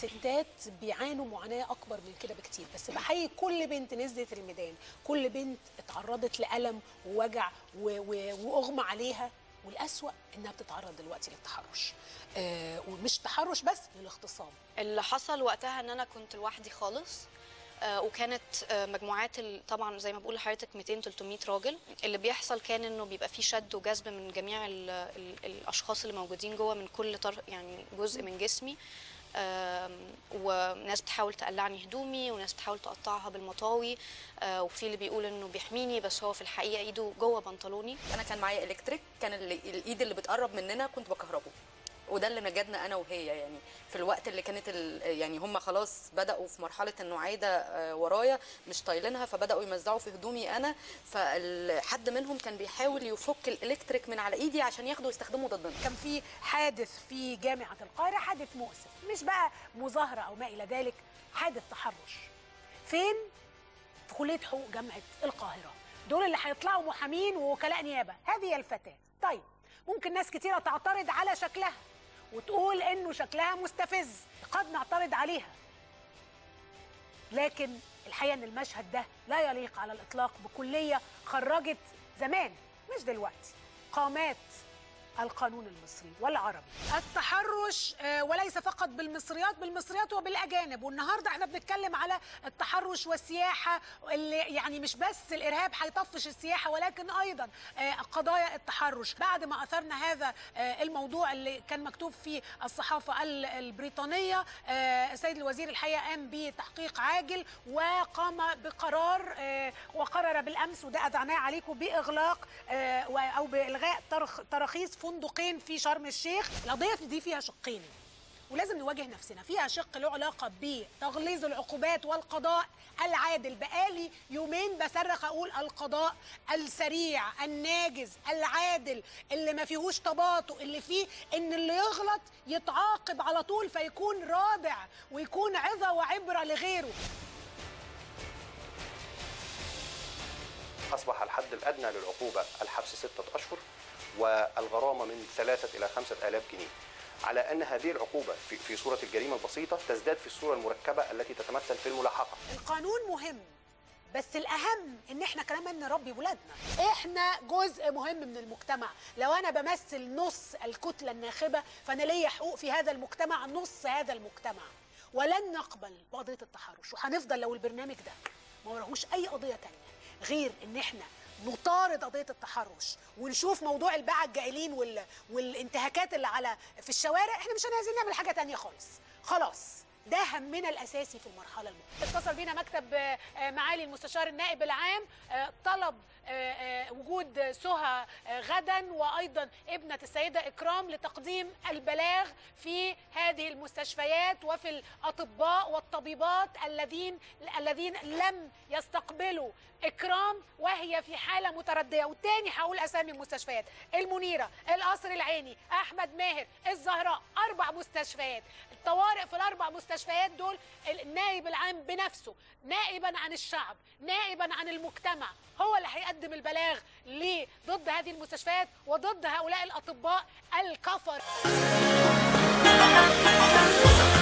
الستات بيعانوا معاناه اكبر من كده بكتير بس بحيي كل بنت نزلت الميدان كل بنت اتعرضت لالم ووجع و- و- واغمى عليها والاسوا انها بتتعرض دلوقتي للتحرش آه ومش تحرش بس للاغتصاب اللي حصل وقتها ان انا كنت لوحدي خالص آه، وكانت آه، مجموعات ال- طبعا زي ما بقول لحضرتك 200 300 راجل اللي بيحصل كان انه بيبقى في شد وجذب من جميع ال ال الاشخاص اللي موجودين جوه من كل طرف يعني جزء من جسمي آم، وناس بتحاول تقلعني هدومي وناس بتحاول تقطعها بالمطاوي آه، وفي اللي بيقول انه بيحميني بس هو في الحقيقه ايده جوه بنطلوني انا كان معايا الكتريك كان اللي الايد اللي بتقرب مننا كنت بكهربه وده اللي نجدنا انا وهي يعني في الوقت اللي كانت ال- يعني هم خلاص بداوا في مرحله انه عايده آه، ورايا مش طايلينها فبداوا يمزعوا في هدومي انا فحد منهم كان بيحاول يفك الالكتريك من على ايدي عشان ياخده يستخدمه ضدنا كان في حادث في جامعه القاهره حادث مؤسف مش بقى مظاهره او ما الى ذلك حادث تحرش فين في كليه حقوق جامعه القاهره دول اللي هيطلعوا محامين ووكلاء نيابه هذه الفتاه طيب ممكن ناس كتيره تعترض على شكلها وتقول انه شكلها مستفز قد نعترض عليها لكن الحقيقه ان المشهد ده لا يليق على الاطلاق بكليه خرجت زمان مش دلوقتي قامات القانون المصري والعربي التحرش آه، وليس فقط بالمصريات بالمصريات وبالاجانب والنهارده احنا بنتكلم على التحرش والسياحه اللي يعني مش بس الارهاب هيطفش السياحه ولكن ايضا آه، قضايا التحرش بعد ما اثرنا هذا آه، الموضوع اللي كان مكتوب في الصحافه ال- البريطانيه آه، السيد الوزير الحقيقه قام بتحقيق عاجل وقام بقرار آه، وقرر بالامس وده اذعناه عليكم باغلاق آه، و- او بالغاء ترخ- تراخيص فندقين في شرم الشيخ القضيه دي فيها شقين ولازم نواجه نفسنا فيها شق له علاقه بتغليظ العقوبات والقضاء العادل بقالي يومين بصرخ اقول القضاء السريع الناجز العادل اللي ما فيهوش تباطؤ اللي فيه ان اللي يغلط يتعاقب على طول فيكون رادع ويكون عظه وعبره لغيره أصبح الحد الأدنى للعقوبة الحبس ستة أشهر والغرامة من ثلاثة إلى خمسة آلاف جنيه على أن هذه العقوبة في, في صورة الجريمة البسيطة تزداد في الصورة المركبة التي تتمثل في الملاحقة القانون مهم بس الاهم ان احنا كمان نربي ولادنا احنا جزء مهم من المجتمع لو انا بمثل نص الكتله الناخبه فانا ليا حقوق في هذا المجتمع نص هذا المجتمع ولن نقبل بقضيه التحرش وهنفضل لو البرنامج ده ما وراهوش اي قضيه تانية غير ان احنا نطارد قضيه التحرش ونشوف موضوع الباعة الجائلين وال... والانتهاكات اللي على في الشوارع احنا مش عايزين نعمل حاجه تانية خالص خلاص ده همنا الاساسي في المرحله المقبله اتصل بينا مكتب آه، آه، معالي المستشار النائب العام آه، طلب آه، آه، وجود سهى آه، غدا وايضا ابنه السيده اكرام لتقديم البلاغ في هذه المستشفيات وفي الاطباء والطبيبات الذين الذين لم يستقبلوا اكرام وهي في حاله مترديه والتاني هقول اسامي المستشفيات المنيره القصر العيني احمد ماهر الزهراء اربع مستشفيات الطوارئ في الاربع مستشفيات دول النائب العام بنفسه نائبا عن الشعب نائبا عن المجتمع هو اللي هيقدم البلاغ ليه ضد هذه المستشفيات وضد هؤلاء الاطباء الكفر